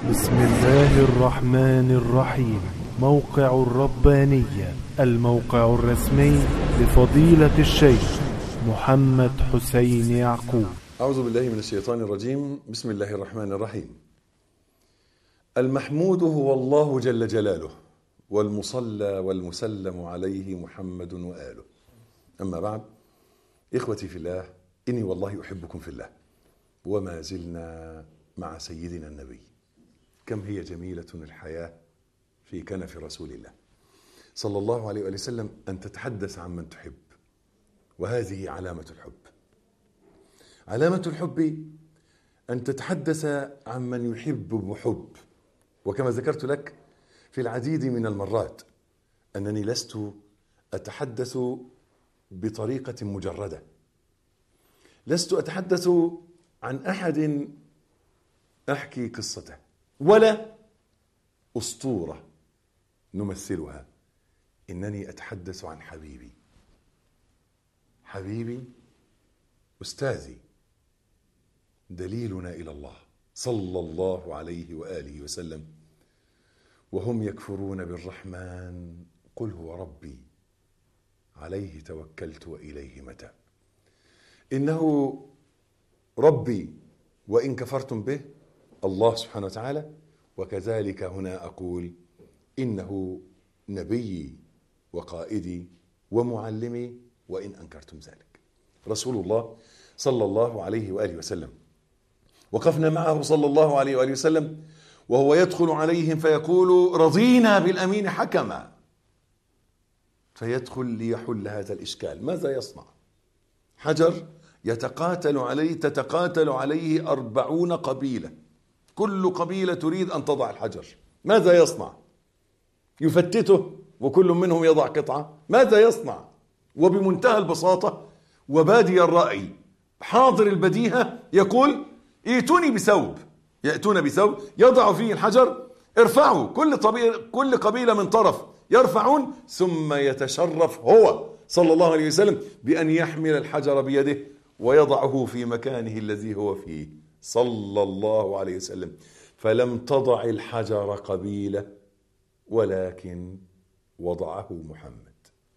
بسم الله الرحمن الرحيم موقع الربانية الموقع الرسمي لفضيلة الشيخ محمد حسين يعقوب أعوذ بالله من الشيطان الرجيم بسم الله الرحمن الرحيم المحمود هو الله جل جلاله والمصلى والمسلم عليه محمد وآله أما بعد إخوتي في الله إني والله أحبكم في الله وما زلنا مع سيدنا النبي كم هي جميلة الحياة في كنف رسول الله صلى الله عليه وآله وسلم أن تتحدث عن من تحب وهذه علامة الحب علامة الحب أن تتحدث عن من يحب بحب وكما ذكرت لك في العديد من المرات أنني لست أتحدث بطريقة مجردة لست أتحدث عن أحد أحكي قصته ولا أسطورة نمثلها إنني أتحدث عن حبيبي حبيبي أستاذي دليلنا إلى الله صلى الله عليه وآله وسلم وهم يكفرون بالرحمن قل هو ربي عليه توكلت وإليه متى إنه ربي وإن كفرتم به الله سبحانه وتعالى وكذلك هنا أقول إنه نبيي وقائدي ومعلمي وإن أنكرتم ذلك رسول الله صلى الله عليه وآله وسلم وقفنا معه صلى الله عليه وآله وسلم وهو يدخل عليهم فيقول رضينا بالأمين حكما فيدخل ليحل هذا الإشكال ماذا يصنع حجر يتقاتل عليه تتقاتل عليه أربعون قبيلة كل قبيلة تريد أن تضع الحجر ماذا يصنع يفتته وكل منهم يضع قطعة ماذا يصنع وبمنتهى البساطة وبادي الرأي حاضر البديهة يقول ائتوني بثوب يأتون بثوب يضع فيه الحجر ارفعوا كل طبيعة كل قبيلة من طرف يرفعون ثم يتشرف هو صلى الله عليه وسلم بأن يحمل الحجر بيده ويضعه في مكانه الذي هو فيه صلى الله عليه وسلم فلم تضع الحجر قبيلة ولكن وضعه محمد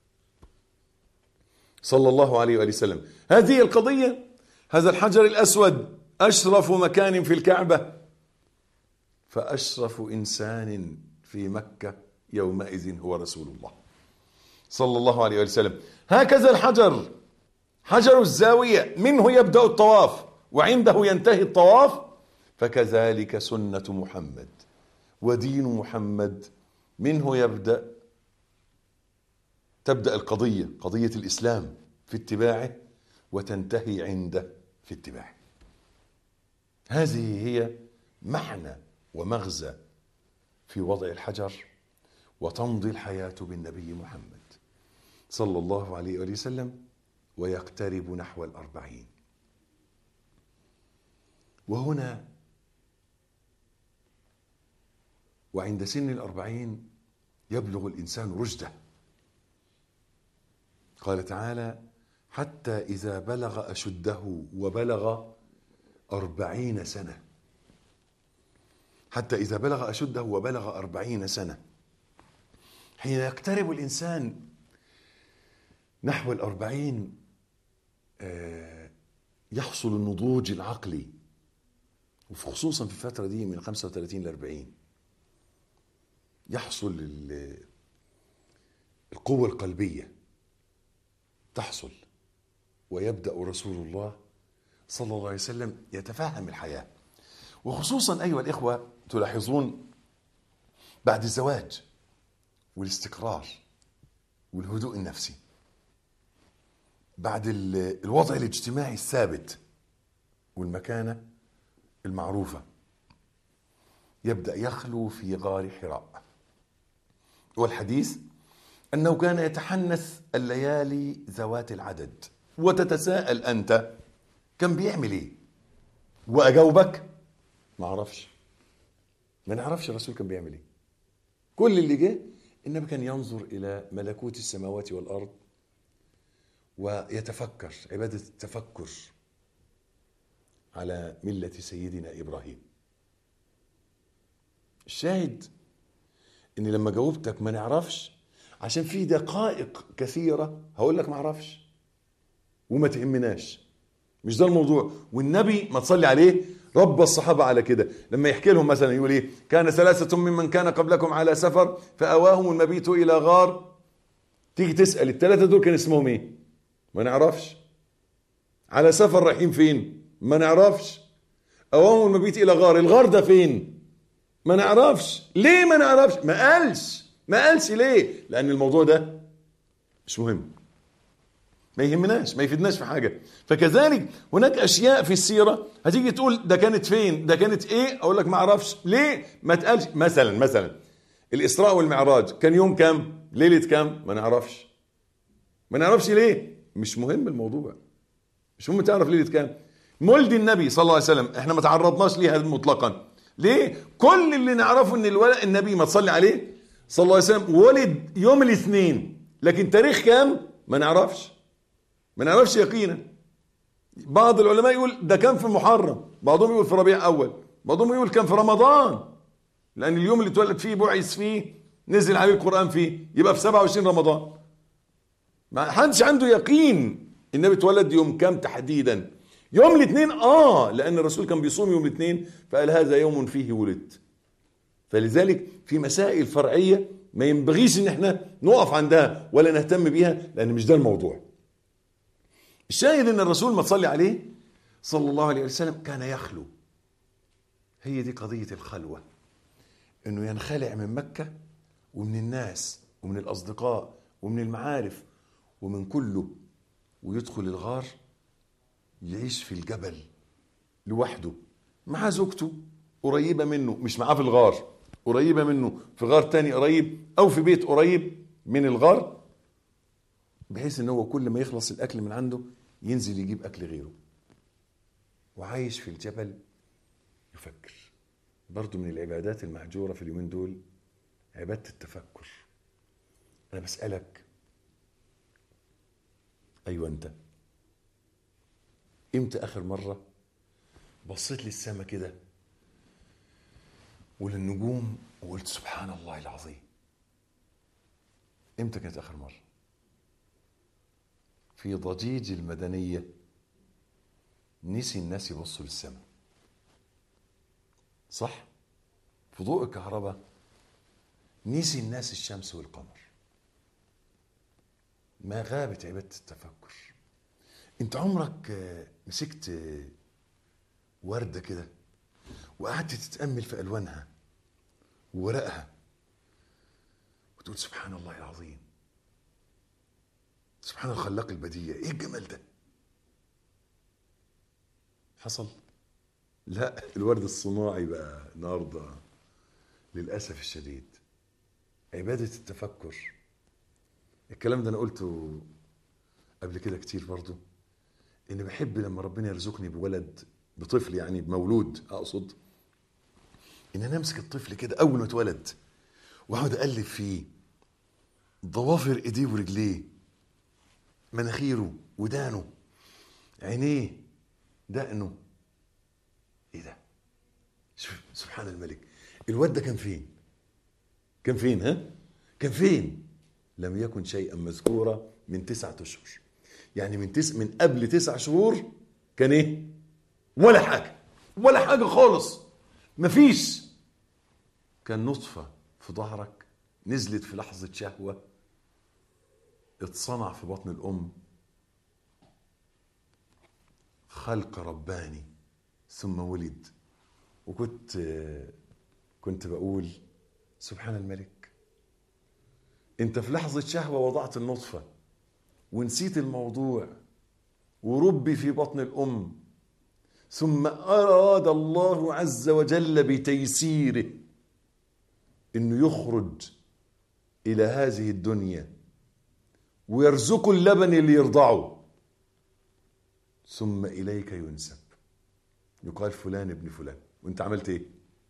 صلى الله عليه وآله وسلم هذه القضية هذا الحجر الأسود أشرف مكان في الكعبة فأشرف إنسان في مكة يومئذ هو رسول الله صلى الله عليه وسلم هكذا الحجر حجر الزاوية منه يبدأ الطواف وعنده ينتهي الطواف فكذلك سنة محمد ودين محمد منه يبدأ تبدأ القضية قضية الإسلام في اتباعه وتنتهي عنده في اتباعه هذه هي معنى ومغزى في وضع الحجر وتمضي الحياة بالنبي محمد صلى الله عليه وآله وسلم ويقترب نحو الأربعين وهنا وعند سن الأربعين يبلغ الإنسان رشده قال تعالى حتى إذا بلغ أشده وبلغ أربعين سنة حتى إذا بلغ أشده وبلغ أربعين سنة حين يقترب الإنسان نحو الأربعين يحصل النضوج العقلي وخصوصا في الفترة دي من 35 ل 40 يحصل القوة القلبية تحصل ويبدأ رسول الله صلى الله عليه وسلم يتفهم الحياة وخصوصا أيها الإخوة تلاحظون بعد الزواج والاستقرار والهدوء النفسي بعد الوضع الاجتماعي الثابت والمكانة المعروفة يبدأ يخلو في غار حراء والحديث أنه كان يتحنث الليالي ذوات العدد وتتساءل أنت كان بيعمل إيه وأجاوبك ما أعرفش ما نعرفش الرسول كان بيعمل إيه كل اللي جه النبي كان ينظر إلى ملكوت السماوات والأرض ويتفكر عبادة التفكر على ملة سيدنا إبراهيم الشاهد ان لما جاوبتك ما نعرفش عشان في دقائق كثيره هقول لك ما اعرفش وما تهمناش مش ده الموضوع والنبي ما تصلي عليه رب الصحابة على كده لما يحكي لهم مثلا يقول ايه كان ثلاثة ممن كان قبلكم على سفر فأواهم المبيت إلى غار تيجي تسأل الثلاثة دول كان اسمهم ايه ما نعرفش على سفر رايحين فين ما نعرفش أواهم المبيت إلى غار الغار ده فين ما نعرفش ليه ما نعرفش ما قالش ما قالش ليه لأن الموضوع ده مش مهم ما يهمناش ما يفيدناش في حاجه فكذلك هناك اشياء في السيره هتيجي تقول ده كانت فين ده كانت ايه اقول لك ما اعرفش ليه ما تقالش مثلا مثلا الاسراء والمعراج كان يوم كام ليله كام ما نعرفش ما نعرفش ليه مش مهم الموضوع مش مهم تعرف ليله كام مولد النبي صلى الله عليه وسلم احنا ما تعرضناش ليها مطلقا ليه كل اللي نعرفه ان الولد النبي ما تصلي عليه صلى الله عليه وسلم ولد يوم الاثنين لكن تاريخ كام ما نعرفش ما نعرفش يقينا بعض العلماء يقول ده كان في محرم بعضهم يقول في ربيع اول بعضهم يقول كان في رمضان لان اليوم اللي اتولد فيه بعث فيه نزل عليه القران فيه يبقى في 27 رمضان ما حدش عنده يقين النبي اتولد يوم كام تحديدا يوم الاثنين اه لان الرسول كان بيصوم يوم الاثنين فقال هذا يوم فيه ولدت فلذلك في مسائل فرعيه ما ينبغيش ان احنا نقف عندها ولا نهتم بيها لان مش ده الموضوع الشاهد ان الرسول ما تصلي عليه صلى الله عليه وسلم كان يخلو هي دي قضية الخلوة انه ينخلع من مكة ومن الناس ومن الاصدقاء ومن المعارف ومن كله ويدخل الغار يعيش في الجبل لوحده مع زوجته قريبة منه مش معاه في الغار قريبة منه في غار تاني قريب او في بيت قريب من الغار بحيث ان هو كل ما يخلص الاكل من عنده ينزل يجيب اكل غيره وعايش في الجبل يفكر برضه من العبادات المهجورة في اليومين دول عبادة التفكر أنا بسألك أيوة أنت إمتى آخر مرة بصيت للسما كده وللنجوم وقلت سبحان الله العظيم إمتى كانت آخر مرة في ضجيج المدنية نسي الناس يبصوا للسماء صح في ضوء الكهرباء نسي الناس الشمس والقمر ما غابت عبادة التفكر انت عمرك آه، مسكت آه، وردة كده وقعدت تتأمل في ألوانها وورقها وتقول سبحان الله العظيم سبحان الخلاق البديع ايه الجمال ده حصل لا الورد الصناعي بقى النهارده للاسف الشديد عباده التفكر الكلام ده انا قلته قبل كده كتير برضو اني بحب لما ربنا يرزقني بولد بطفل يعني بمولود اقصد ان انا امسك الطفل كده اول ما اتولد واقعد اقلب فيه ضوافر ايديه ورجليه مناخيره ودانه عينيه دقنه ايه ده شوف سبحان الملك الواد ده كان فين كان فين ها كان فين لم يكن شيئا مذكورا من تسعة اشهر يعني من تس من قبل تسع شهور كان ايه ولا حاجه ولا حاجه خالص مفيش كان نطفه في ظهرك نزلت في لحظه شهوه اتصنع في بطن الام خلق رباني ثم ولد وكنت كنت بقول سبحان الملك انت في لحظة شهوة وضعت النطفة ونسيت الموضوع وربي في بطن الأم ثم أراد الله عز وجل بتيسيره انه يخرج الى هذه الدنيا ويرزقه اللبن اللي يرضعه ثم اليك ينسب يقال فلان ابن فلان وانت عملت ايه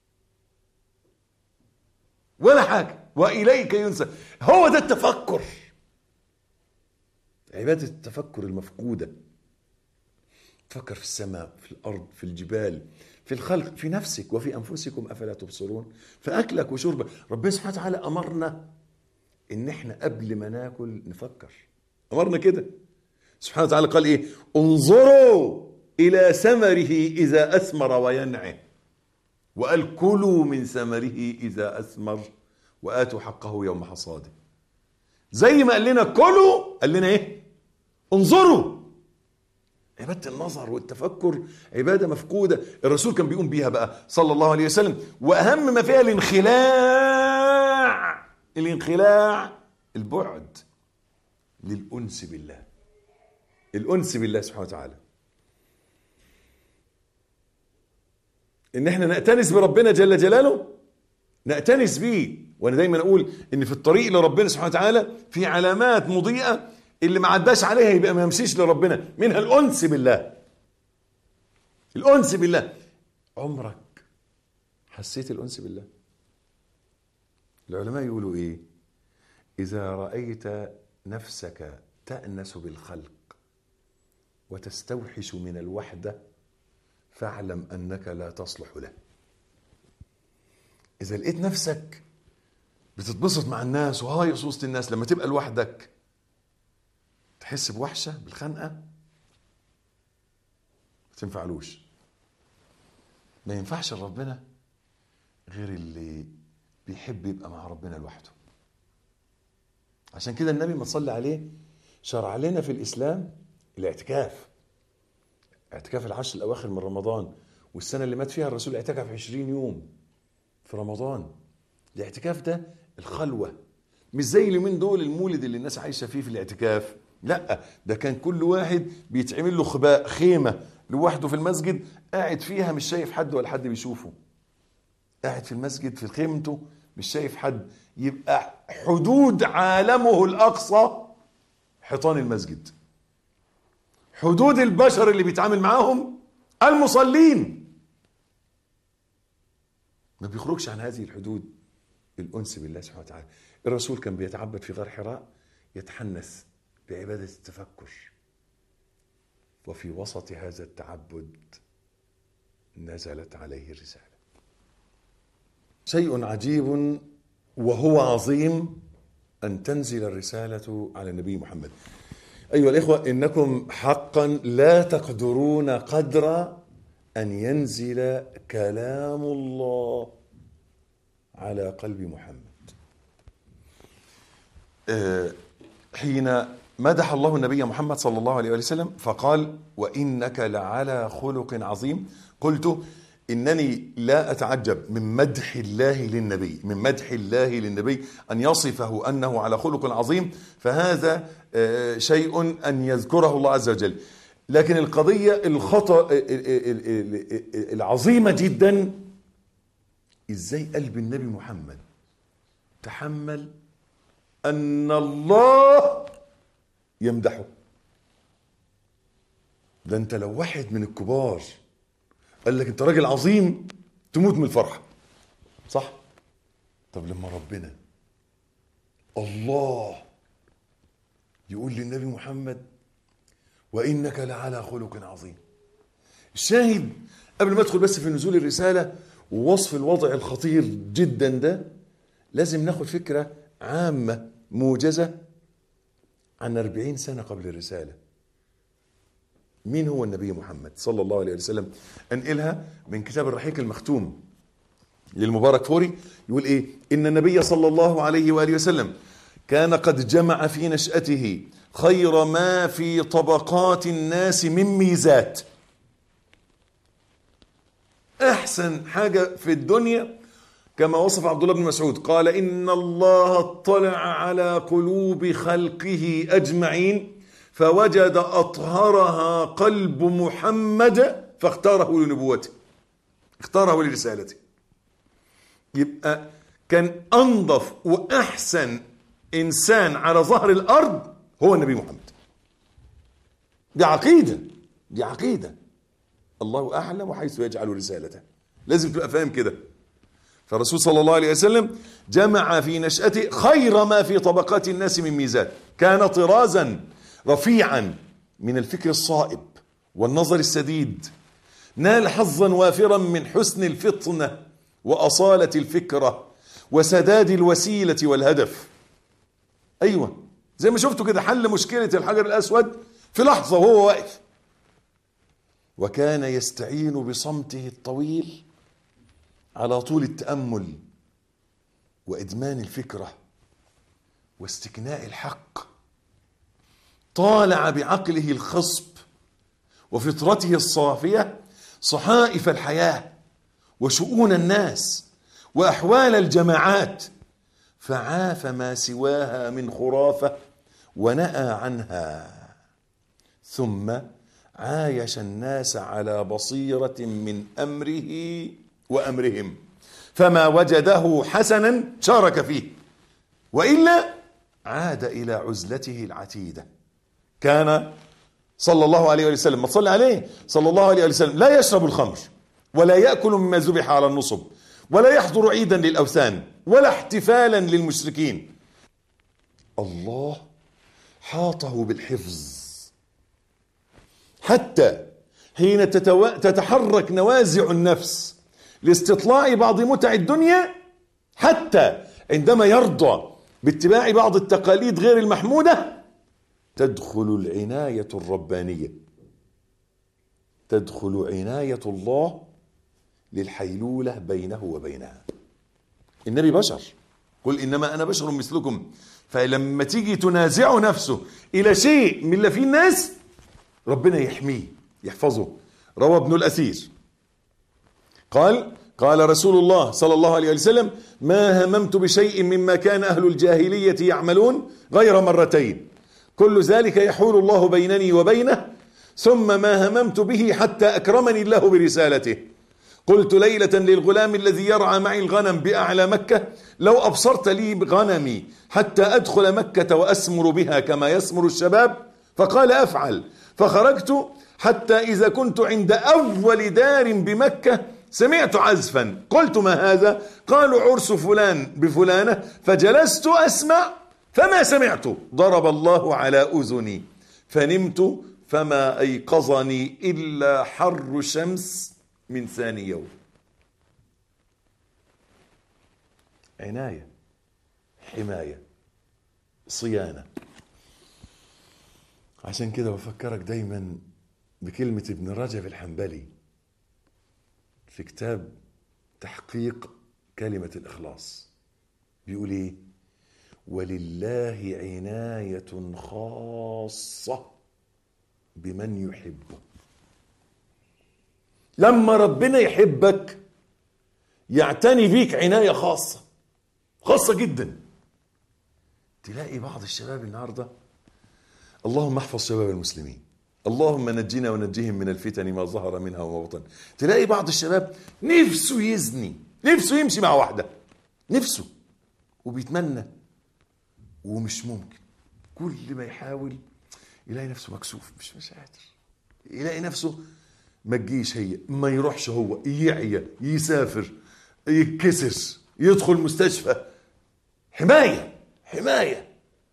ولا حاجه واليك ينسب هو ده التفكر عباده التفكر المفقوده تفكر في السماء في الارض في الجبال في الخلق في نفسك وفي انفسكم افلا تبصرون في اكلك وشربك ربنا سبحانه وتعالى امرنا ان احنا قبل ما ناكل نفكر امرنا كده سبحانه وتعالى قال ايه انظروا الى ثمره اذا اثمر وينعه وقال كلوا من ثمره اذا اثمر واتوا حقه يوم حصاده زي ما قال لنا كلوا قال لنا ايه انظروا عبادة النظر والتفكر عبادة مفقودة الرسول كان بيقوم بيها بقى صلى الله عليه وسلم وأهم ما فيها الانخلاع الانخلاع البعد للأنس بالله الأنس بالله سبحانه وتعالى إن احنا نأتنس بربنا جل جلاله نأتنس بيه وأنا دايما أقول إن في الطريق لربنا سبحانه وتعالى في علامات مضيئة اللي ما عداش عليها يبقى ما يمشيش لربنا منها الانس بالله الانس بالله عمرك حسيت الانس بالله العلماء يقولوا ايه اذا رايت نفسك تانس بالخلق وتستوحش من الوحده فاعلم انك لا تصلح له اذا لقيت نفسك بتتبسط مع الناس وهايص وسط الناس لما تبقى لوحدك تحس بوحشه بالخنقه ما تنفعلوش ما ينفعش ربنا غير اللي بيحب يبقى مع ربنا لوحده عشان كده النبي ما تصلي عليه شرع لنا في الاسلام الاعتكاف اعتكاف العشر الاواخر من رمضان والسنه اللي مات فيها الرسول اعتكف 20 يوم في رمضان الاعتكاف ده الخلوه مش زي اليومين دول المولد اللي الناس عايشه فيه في الاعتكاف لا ده كان كل واحد بيتعمل له خباء خيمه لوحده في المسجد قاعد فيها مش شايف حد ولا حد بيشوفه قاعد في المسجد في خيمته مش شايف حد يبقى حدود عالمه الاقصى حيطان المسجد حدود البشر اللي بيتعامل معاهم المصلين ما بيخرجش عن هذه الحدود الانس بالله سبحانه وتعالى الرسول كان بيتعبد في غار حراء يتحنث بعبادة التفكر وفي وسط هذا التعبد نزلت عليه الرسالة شيء عجيب وهو عظيم أن تنزل الرسالة على النبي محمد أيها الإخوة إنكم حقا لا تقدرون قدر أن ينزل كلام الله على قلب محمد أه حين مدح الله النبي محمد صلى الله عليه وسلم فقال وإنك لعلى خلق عظيم قلت إنني لا أتعجب من مدح الله للنبي من مدح الله للنبي أن يصفه أنه على خلق عظيم فهذا شيء أن يذكره الله عز وجل لكن القضية الخطأ العظيمة جدا إزاي قلب النبي محمد تحمل أن الله يمدحه ده أنت لو واحد من الكبار قال لك أنت راجل عظيم تموت من الفرحة صح؟ طب لما ربنا الله يقول للنبي محمد وإنك لعلى خلق عظيم الشاهد قبل ما ادخل بس في نزول الرسالة ووصف الوضع الخطير جدا ده لازم ناخد فكرة عامة موجزة عن أربعين سنة قبل الرسالة مين هو النبي محمد صلى الله عليه وسلم أنقلها من كتاب الرحيق المختوم للمبارك فوري يقول إيه إن النبي صلى الله عليه وآله وسلم كان قد جمع في نشأته خير ما في طبقات الناس من ميزات أحسن حاجة في الدنيا كما وصف عبد الله بن مسعود قال إن الله اطلع على قلوب خلقه أجمعين فوجد أطهرها قلب محمد فاختاره لنبوته اختاره لرسالته يبقى كان أنظف وأحسن إنسان على ظهر الأرض هو النبي محمد دي عقيدة دي عقيدة الله أعلم حيث يجعل رسالته لازم تبقى فاهم كده فالرسول صلى الله عليه وسلم جمع في نشأته خير ما في طبقات الناس من ميزات كان طرازا رفيعا من الفكر الصائب والنظر السديد نال حظا وافرا من حسن الفطنة وأصالة الفكرة وسداد الوسيلة والهدف أيوة زي ما شفتوا كده حل مشكلة الحجر الأسود في لحظة وهو واقف وكان يستعين بصمته الطويل على طول التأمل وإدمان الفكرة واستكناء الحق طالع بعقله الخصب وفطرته الصافية صحائف الحياة وشؤون الناس وأحوال الجماعات فعاف ما سواها من خرافة ونأى عنها ثم عايش الناس على بصيرة من أمره وأمرهم فما وجده حسنا شارك فيه وإلا عاد إلى عزلته العتيدة كان صلى الله عليه وسلم ما تصلي عليه صلى الله عليه وسلم لا يشرب الخمر ولا يأكل مما ذبح على النصب ولا يحضر عيدا للأوثان ولا احتفالا للمشركين الله حاطه بالحفظ حتى حين تتو... تتحرك نوازع النفس لاستطلاع بعض متع الدنيا حتى عندما يرضى باتباع بعض التقاليد غير المحمودة تدخل العناية الربانية تدخل عناية الله للحيلولة بينه وبينها النبي بشر قل إنما أنا بشر مثلكم فلما تيجي تنازع نفسه إلى شيء من اللي فيه الناس ربنا يحميه يحفظه روى ابن الأثير قال قال رسول الله صلى الله عليه وسلم ما هممت بشيء مما كان أهل الجاهلية يعملون غير مرتين كل ذلك يحول الله بينني وبينه ثم ما هممت به حتى أكرمني الله برسالته قلت ليلة للغلام الذي يرعى معي الغنم بأعلى مكة لو أبصرت لي غنمي حتى أدخل مكة وأسمر بها كما يسمر الشباب فقال أفعل فخرجت حتى إذا كنت عند أول دار بمكة سمعت عزفا قلت ما هذا قالوا عرس فلان بفلانة فجلست أسمع فما سمعت ضرب الله على أذني فنمت فما أيقظني إلا حر شمس من ثاني يوم عناية حماية صيانة عشان كده بفكرك دايما بكلمة ابن رجب الحنبلي في كتاب تحقيق كلمة الإخلاص بيقول إيه ولله عناية خاصة بمن يحبه لما ربنا يحبك يعتني بيك عناية خاصة خاصة جدا تلاقي بعض الشباب النهاردة اللهم احفظ شباب المسلمين اللهم نجينا ونجيهم من الفتن ما ظهر منها وما بطن تلاقي بعض الشباب نفسه يزني نفسه يمشي مع واحدة نفسه وبيتمنى ومش ممكن كل ما يحاول يلاقي نفسه مكسوف مش مش قادر يلاقي نفسه ما تجيش هي ما يروحش هو يعيا يسافر يتكسر يدخل مستشفى حماية حماية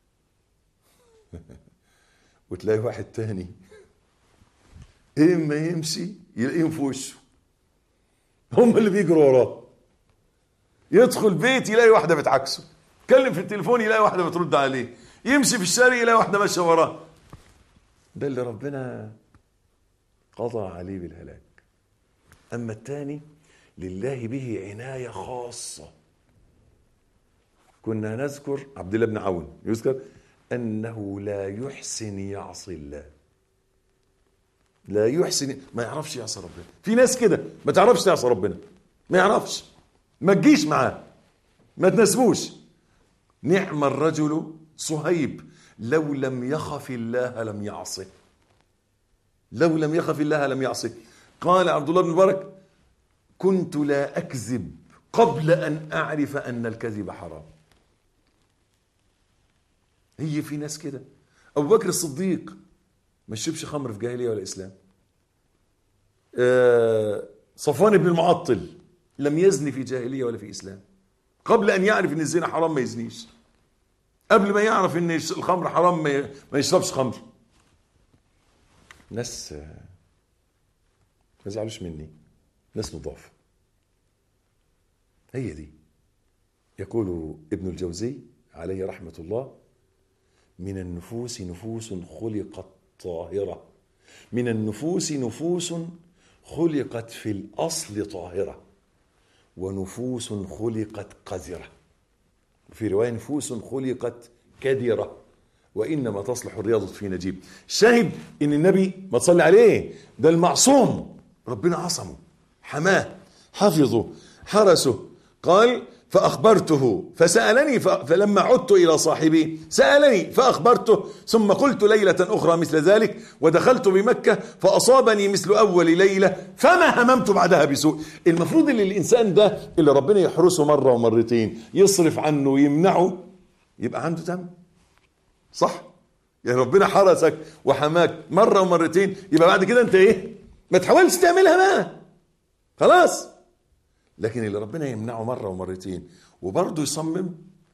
وتلاقي واحد تاني اما يمشي يلاقيهم في وشه هم اللي بيجروا وراه يدخل بيت يلاقي واحده بتعكسه يتكلم في التليفون يلاقي واحده بترد عليه يمشي في الشارع يلاقي واحده ماشيه وراه ده اللي ربنا قضى عليه بالهلاك اما الثاني لله به عنايه خاصه كنا نذكر عبد الله بن عون يذكر انه لا يحسن يعصي الله لا يحسن ما يعرفش يعصي ربنا في ناس كده ما تعرفش تعصي ربنا ما يعرفش ما تجيش معاه ما تناسبوش نعم الرجل صهيب لو لم يخف الله لم يعصه لو لم يخف الله لم يعصه قال عبد الله بن مبارك كنت لا اكذب قبل ان اعرف ان الكذب حرام هي في ناس كده ابو بكر الصديق ما شربش خمر في جاهليه ولا اسلام آه صفوان بن المعطل لم يزني في جاهليه ولا في اسلام قبل ان يعرف ان الزنا حرام ما يزنيش قبل ما يعرف ان الخمر حرام ما يشربش خمر ناس ما تزعلوش مني ناس نضاف هي دي يقول ابن الجوزي عليه رحمة الله من النفوس نفوس خلقت طاهرة من النفوس نفوس خلقت في الأصل طاهرة ونفوس خلقت قذرة في رواية نفوس خلقت كدرة وإنما تصلح الرياضة في نجيب شاهد إن النبي ما تصلي عليه ده المعصوم ربنا عصمه حماه حفظه حرسه قال فأخبرته فسألني فلما عدت إلى صاحبي سألني فأخبرته ثم قلت ليلة أخرى مثل ذلك ودخلت بمكة فأصابني مثل أول ليلة فما هممت بعدها بسوء المفروض اللي الإنسان ده اللي ربنا يحرسه مرة ومرتين يصرف عنه ويمنعه يبقى عنده دم صح يعني ربنا حرسك وحماك مرة ومرتين يبقى بعد كده انت ايه ما تحاولش تعملها بقى خلاص لكن اللي ربنا يمنعه مرة ومرتين وبرضه يصمم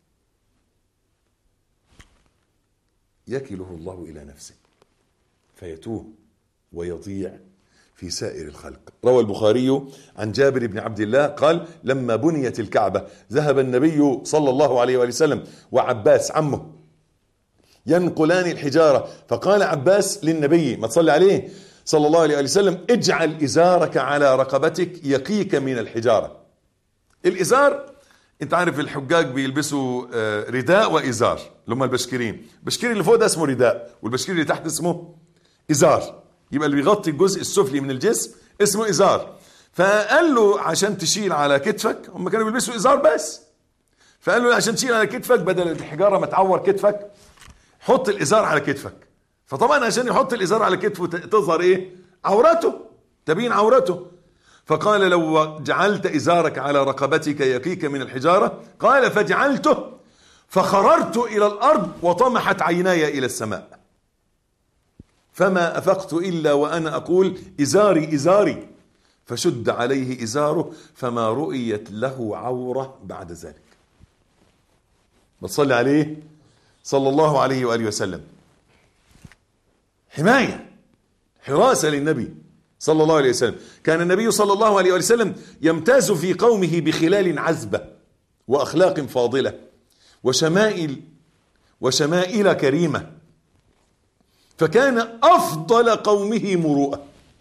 يكله الله إلى نفسه فيتوه ويضيع في سائر الخلق روى البخاري عن جابر بن عبد الله قال لما بنيت الكعبة ذهب النبي صلى الله عليه وآله وسلم وعباس عمه ينقلان الحجارة فقال عباس للنبي ما تصلي عليه صلى الله عليه وسلم اجعل إزارك على رقبتك يقيك من الحجارة الإزار انت عارف الحجاج بيلبسوا رداء وإزار اللي هم البشكرين البشكير اللي فوق ده اسمه رداء والبشكير اللي تحت اسمه إزار يبقى اللي بيغطي الجزء السفلي من الجسم اسمه إزار فقال له عشان تشيل على كتفك هم كانوا بيلبسوا إزار بس فقال له عشان تشيل على كتفك بدل الحجارة ما تعور كتفك حط الإزار على كتفك فطبعا عشان يحط الإزار على كتفه تظهر إيه عورته تبين عورته فقال لو جعلت إزارك على رقبتك يقيك من الحجارة قال فجعلته فخررت إلى الأرض وطمحت عيناي إلى السماء فما أفقت إلا وأنا أقول إزاري إزاري فشد عليه إزاره فما رؤيت له عورة بعد ذلك بتصلي عليه صلى الله عليه وآله وسلم حماية حراسة للنبي صلى الله عليه وسلم كان النبي صلى الله عليه وسلم يمتاز في قومه بخلال عزبة وأخلاق فاضلة وشمائل وشمائل كريمة فكان أفضل قومه مروءة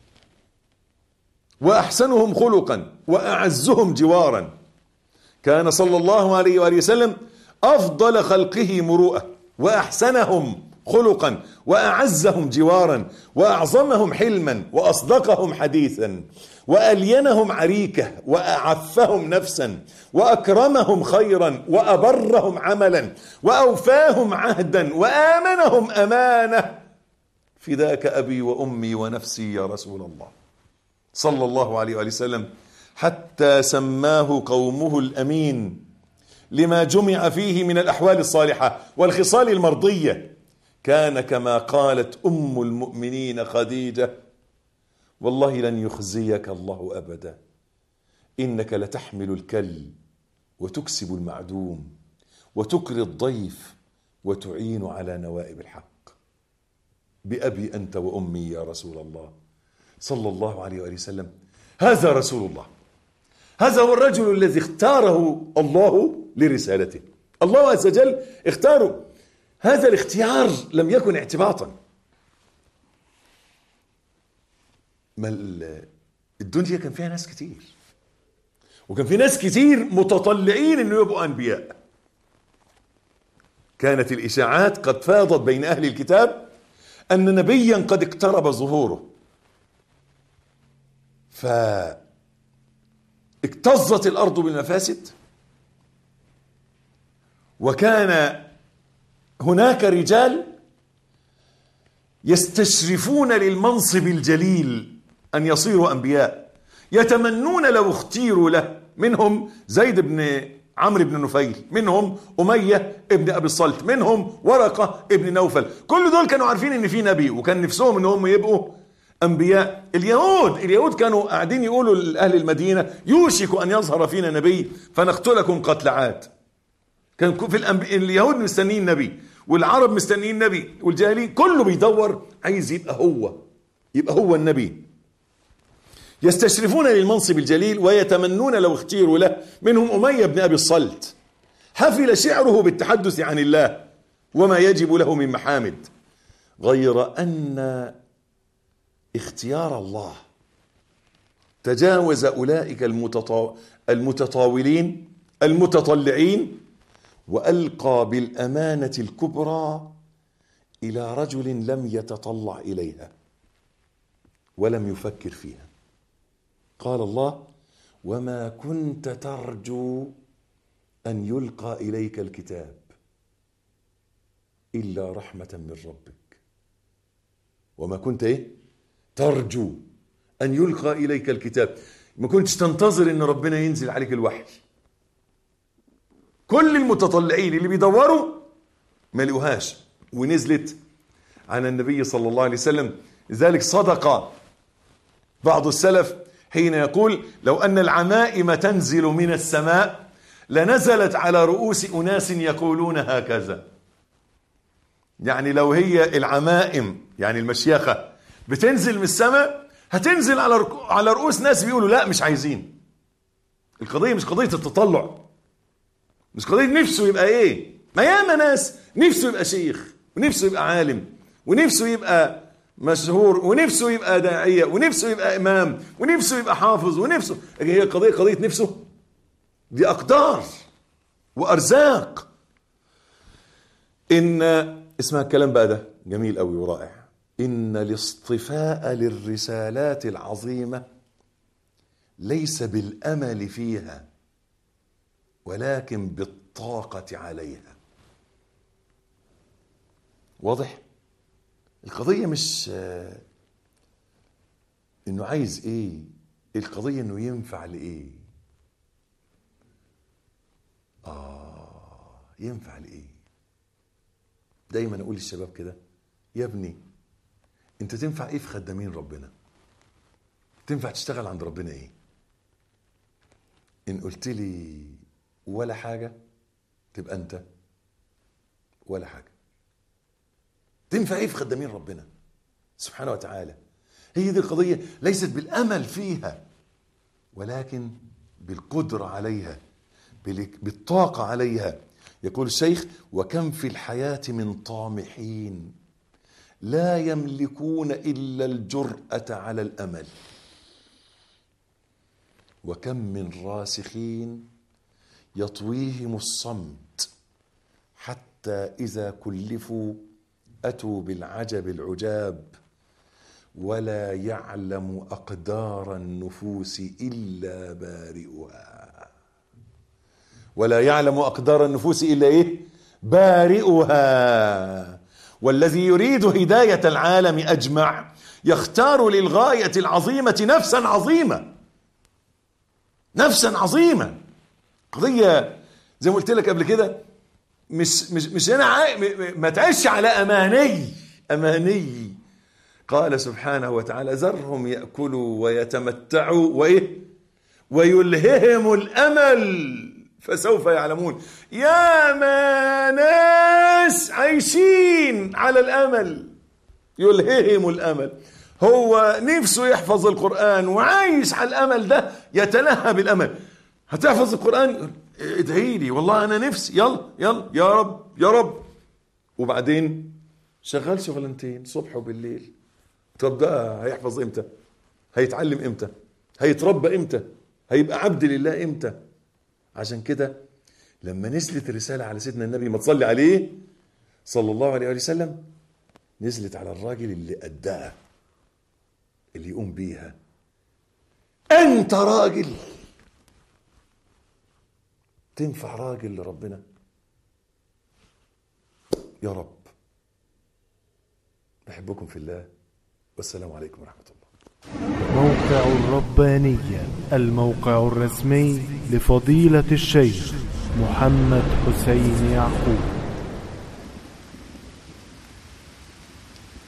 وأحسنهم خلقا وأعزهم جوارا كان صلى الله عليه وآله وسلم أفضل خلقه مروءة وأحسنهم خلقا وأعزهم جوارا وأعظمهم حلما وأصدقهم حديثا وألينهم عريكة وأعفهم نفسا وأكرمهم خيرا وأبرهم عملا وأوفاهم عهدا وآمنهم أمانة فداك أبي وأمي ونفسي يا رسول الله صلى الله عليه وآله وسلم حتى سماه قومه الأمين لما جمع فيه من الأحوال الصالحة والخصال المرضية كان كما قالت أم المؤمنين خديجة والله لن يخزيك الله أبدا إنك لتحمل الكل وتكسب المعدوم وتكري الضيف وتعين على نوائب الحق بأبي أنت وأمي يا رسول الله صلى الله عليه وآله وسلم هذا رسول الله هذا هو الرجل الذي اختاره الله لرسالته الله عز وجل اختاره هذا الاختيار لم يكن اعتباطا ما الدنيا كان فيها ناس كتير وكان في ناس كتير متطلعين انه يبقوا انبياء كانت الاشاعات قد فاضت بين اهل الكتاب ان نبيا قد اقترب ظهوره ف اكتظت الارض بالمفاسد وكان هناك رجال يستشرفون للمنصب الجليل ان يصيروا انبياء يتمنون لو اختيروا له منهم زيد بن عمرو بن نفيل منهم أمية ابن أبي الصلت منهم ورقة ابن نوفل كل دول كانوا عارفين ان في نبي وكان نفسهم ان هم يبقوا أنبياء اليهود اليهود كانوا قاعدين يقولوا لأهل المدينة يوشك أن يظهر فينا نبي فنقتلكم قتل عاد كان في الأنب... اليهود مستنيين نبي والعرب مستنيين نبي والجاهلين كله بيدور عايز يبقى هو يبقى هو النبي يستشرفون للمنصب الجليل ويتمنون لو اختيروا له منهم أمية بن أبي الصلت حفل شعره بالتحدث عن الله وما يجب له من محامد غير أن اختيار الله تجاوز أولئك المتطا... المتطاولين المتطلعين وألقى بالأمانة الكبرى إلى رجل لم يتطلع إليها ولم يفكر فيها قال الله وما كنت ترجو أن يلقى إليك الكتاب إلا رحمة من ربك وما كنت إيه ترجو أن يلقى إليك الكتاب ما كنتش تنتظر أن ربنا ينزل عليك الوحي كل المتطلعين اللي بيدوروا ما لقوهاش ونزلت عن النبي صلى الله عليه وسلم لذلك صدق بعض السلف حين يقول لو أن العمائم تنزل من السماء لنزلت على رؤوس أناس يقولون هكذا يعني لو هي العمائم يعني المشيخة بتنزل من السماء هتنزل على على رؤوس ناس بيقولوا لا مش عايزين القضية مش قضية التطلع مش قضية نفسه يبقى ايه ما ياما ناس نفسه يبقى شيخ ونفسه يبقى عالم ونفسه يبقى مشهور ونفسه يبقى داعية ونفسه يبقى إمام ونفسه يبقى حافظ ونفسه هي قضية قضية نفسه دي أقدار وأرزاق إن اسمها الكلام بقى ده جميل قوي ورائع إن الاصطفاء للرسالات العظيمة ليس بالأمل فيها ولكن بالطاقة عليها واضح القضية مش انه عايز ايه القضية انه ينفع لايه اه ينفع لايه دايما اقول للشباب كده يا ابني انت تنفع ايه في خدامين ربنا تنفع تشتغل عند ربنا ايه ان قلت لي ولا حاجة تبقى انت ولا حاجة تنفع ايه في خدامين ربنا سبحانه وتعالى هي دي القضية ليست بالأمل فيها ولكن بالقدرة عليها بالطاقة عليها يقول الشيخ وكم في الحياة من طامحين لا يملكون إلا الجرأة على الأمل وكم من راسخين يطويهم الصمت حتى إذا كلفوا أتوا بالعجب العجاب ولا يعلم أقدار النفوس إلا بارئها ولا يعلم أقدار النفوس إلا إيه بارئها والذي يريد هداية العالم أجمع يختار للغاية العظيمة نفسا عظيمة نفسا عظيمة قضية زي ما قلت لك قبل كده مش مش مش انا عاي... ما تعيش على اماني اماني قال سبحانه وتعالى ذرهم ياكلوا ويتمتعوا وايه ويلههم الامل فسوف يعلمون يا ما ناس عايشين على الامل يلههم الامل هو نفسه يحفظ القران وعايش على الامل ده يتلهى بالامل هتحفظ القران ادعي لي والله انا نفسي يلا يلا يا رب يا رب وبعدين شغال شغلانتين صبح وبالليل طب ده هيحفظ امتى هيتعلم امتى هيتربى امتى هيبقى عبد لله امتى عشان كده لما نزلت الرسالة على سيدنا النبي ما تصلي عليه صلى الله عليه وسلم نزلت على الراجل اللي أداها اللي يقوم بيها أنت راجل تنفع راجل لربنا يا رب بحبكم في الله والسلام عليكم ورحمة الله موقع الربانية الموقع الرسمي لفضيلة الشيخ محمد حسين يعقوب